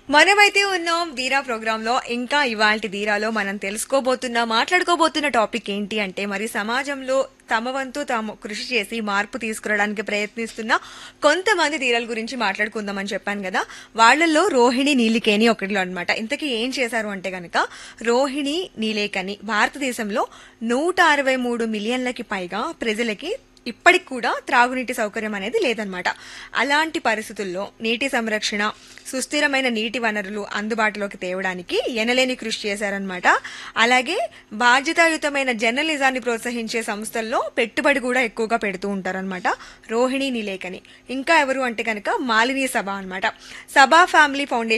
మనమైతే ఉన్నాం ధీరా ప్రోగ్రామ్ లో ఇంకా ఇవాల్టి ధీరాలో మనం తెలుసుకోబోతున్న మాట్లాడుకోబోతున్న టాపిక్ ఏంటి అంటే మరి సమాజంలో తమ వంతు తాము కృషి చేసి మార్పు తీసుకురావడానికి ప్రయత్నిస్తున్న కొంతమంది ధీరాల గురించి మాట్లాడుకుందామని చెప్పాను కదా వాళ్ళల్లో రోహిణి నీలికేని ఒకటిలో అనమాట ఇంతకీ ఏం చేశారు అంటే గనక రోహిణి నీలేకని భారతదేశంలో నూట అరవై మూడు మిలియన్లకి పైగా ప్రజలకి ఇప్పటికి కూడా త్రాగునీటి సౌకర్యం అనేది లేదనమాట అలాంటి పరిస్థితుల్లో నీటి సంరక్షణ సుస్థిరమైన నీటి వనరులు అందుబాటులోకి తేవడానికి ఎనలేని కృషి చేశారనమాట అలాగే బాధ్యతాయుతమైన జర్నలిజాన్ని ప్రోత్సహించే సంస్థల్లో పెట్టుబడి కూడా ఎక్కువగా పెడుతూ ఉంటారనమాట రోహిణి నిలేకని ఇంకా ఎవరు అంటే కనుక మాలిని సభ అన్నమాట సభా ఫ్యామిలీ ఫౌండేషన్